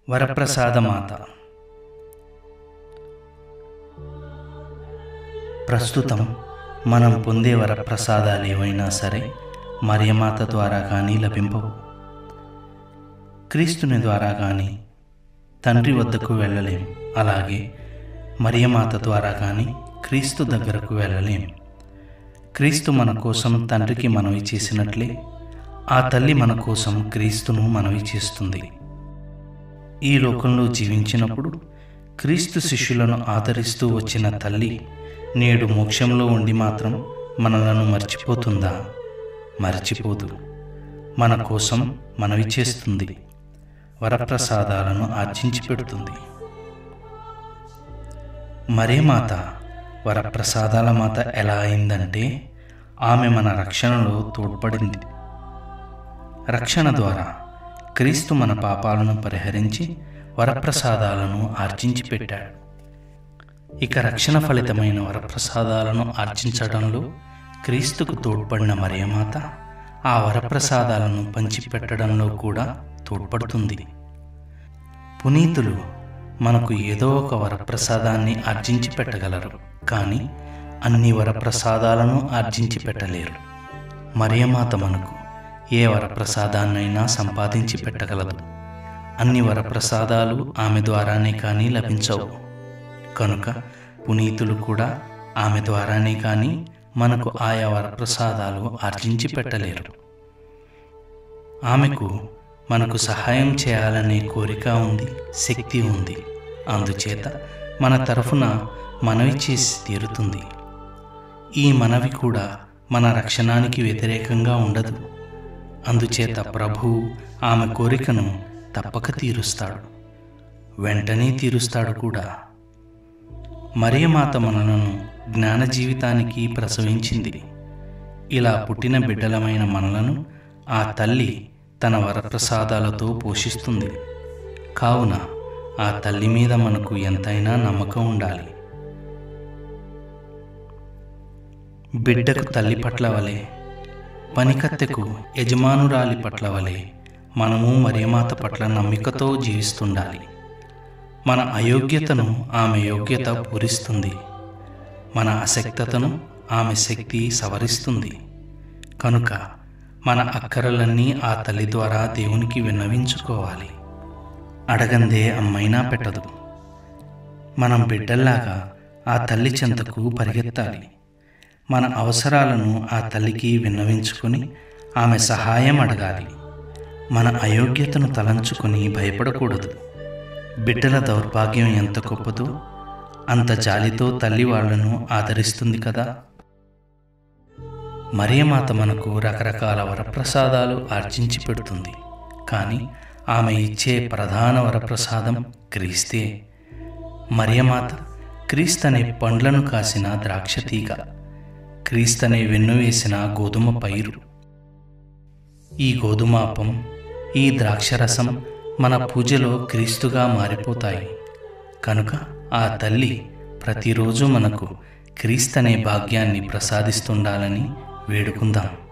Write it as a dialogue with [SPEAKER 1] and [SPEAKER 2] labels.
[SPEAKER 1] వరప్రసాదమాత ప్రస్తుతం మనం పొందే వరప్రసాదాలు ఏవైనా సరే మరియమాత ద్వారా కానీ లభింపవు క్రీస్తుని ద్వారా కానీ తండ్రి వద్దకు వెళ్ళలేం అలాగే మరియమాత ద్వారా కానీ క్రీస్తు దగ్గరకు వెళ్ళలేం క్రీస్తు మన కోసం తండ్రికి మనవి చేసినట్లే ఆ తల్లి మన కోసం క్రీస్తును మనవి చేస్తుంది ఈ లోకంలో జీవించినప్పుడు క్రీస్తు శిష్యులను ఆదరిస్తూ వచ్చిన తల్లి నేడు మోక్షంలో ఉండి మాత్రం మనలను మర్చిపోతుందా మర్చిపోదు మన కోసం మనవి చేస్తుంది వరప్రసాదాలను ఆర్జించి పెడుతుంది మరే మాత వరప్రసాదాల మాత ఎలా అయిందంటే ఆమె మన రక్షణలో తోడ్పడింది రక్షణ ద్వారా క్రీస్తు మన పాపాలను పరిహరించి వరప్రసాదాలను ఆర్జించి పెట్టాడు ఇక రక్షణ ఫలితమైన వరప్రసాదాలను ఆర్జించడంలో క్రీస్తుకు తోడ్పడిన మరియమాత ఆ వరప్రసాదాలను పంచిపెట్టడంలో కూడా తోడ్పడుతుంది పునీతులు మనకు ఏదో ఒక వరప్రసాదాన్ని ఆర్జించి పెట్టగలరు కానీ అన్ని వరప్రసాదాలను ఆర్జించి పెట్టలేరు మరియమాత మనకు ఏ వరప్రసాదాన్నైనా సంపాదించి పెట్టగలదు అన్ని వరప్రసాదాలు ఆమె ద్వారానే కానీ లభించవు కనుక పునీతులు కూడా ఆమె ద్వారానే కానీ మనకు ఆయా వరప్రసాదాలు ఆర్జించి పెట్టలేరు ఆమెకు మనకు సహాయం చేయాలనే కోరిక ఉంది శక్తి ఉంది అందుచేత మన తరఫున మనవి చేసి తీరుతుంది ఈ మనవి కూడా మన రక్షణానికి వ్యతిరేకంగా ఉండదు అందుచేత ప్రభువు ఆమె కోరికను తప్పక తీరుస్తాడు వెంటనే తీరుస్తాడు కూడా మరియమాత మనలను జ్ఞాన జీవితానికి ప్రసవించింది ఇలా పుట్టిన బిడ్డలమైన మనలను ఆ తల్లి తన వరప్రసాదాలతో పోషిస్తుంది కావున ఆ తల్లి మీద మనకు ఎంతైనా నమ్మకం ఉండాలి బిడ్డకు తల్లి పట్ల వలె పనికత్తెకు యజమానురాలి పట్ల వలె మనము మరియమాత పట్ల నమ్మికతో జీవిస్తుండాలి మన అయోగ్యతను ఆమె యోగ్యత పూరిస్తుంది మన అశక్తతను ఆమె శక్తి సవరిస్తుంది కనుక మన అక్కరలన్నీ ఆ తల్లి ద్వారా దేవునికి విన్నవించుకోవాలి అడగందే అమ్మైనా పెట్టదు మనం బిడ్డల్లాగా ఆ తల్లి చెంతకు పరిగెత్తాలి మన అవసరాలను ఆ తల్లికి విన్నవించుకొని ఆమె సహాయం అడగాలి మన అయోగ్యతను తలంచుకొని భయపడకూడదు బిడ్డల దౌర్భాగ్యం ఎంత గొప్పదో అంత జాలితో తల్లి వాళ్లను ఆదరిస్తుంది కదా మరియమాత మనకు రకరకాల వరప్రసాదాలు ఆర్జించి పెడుతుంది కానీ ఆమె ఇచ్చే ప్రధాన వరప్రసాదం క్రీస్తే మరియమాత క్రీస్తనే పండ్లను కాసిన ద్రాక్ష తీగ క్రీస్తనే వెన్ను వేసిన గోధుమ పైరు ఈ గోధుమాపం ఈ ద్రాక్షరసం మన పూజలో క్రీస్తుగా మారిపోతాయి కనుక ఆ తల్లి ప్రతిరోజు మనకు క్రీస్తనే భాగ్యాన్ని ప్రసాదిస్తుండాలని వేడుకుందాం